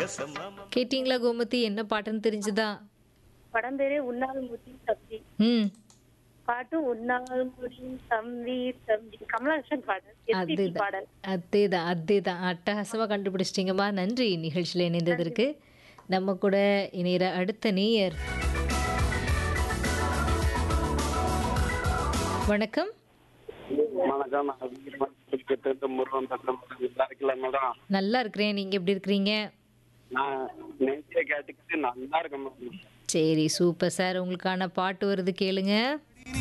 கேட்டிங்களா கோமதி என்ன பாட்டுன்னு தெரிஞ்சுதா படம் பேரே உன்னால் முடியும் தம்பி ம் பாட்டும் உன்னால் முடியும் தம்பி தம்பி கமலஹாசன் பாடல் எஸ்பிபி அதுதான் பாடல் அதேதான் அதேதான் அட்டகாசமாக கண்டுபிடிச்சிட்டிங்கம்மா நன்றி நிகழ்ச்சியில் இணைந்ததற்கு நம்ம கூட இணைகிற அடுத்த நேயர் வணக்கம் வணக்கம் நான் வீரமன் கிட்ட முருகன் பேசுறேன் நல்லா இருக்கல மேடம் நல்லா இருக்கிறேன் நீங்கள் எப்படி இருக்கிறீங்க நான் நேற்றைய கேட்டுக்கிட்டு நல்லா இருக்கேன் மேடம் சரி சூப்பர் சார் உங்களுக்கான பாட்டு வருது கேளுங்க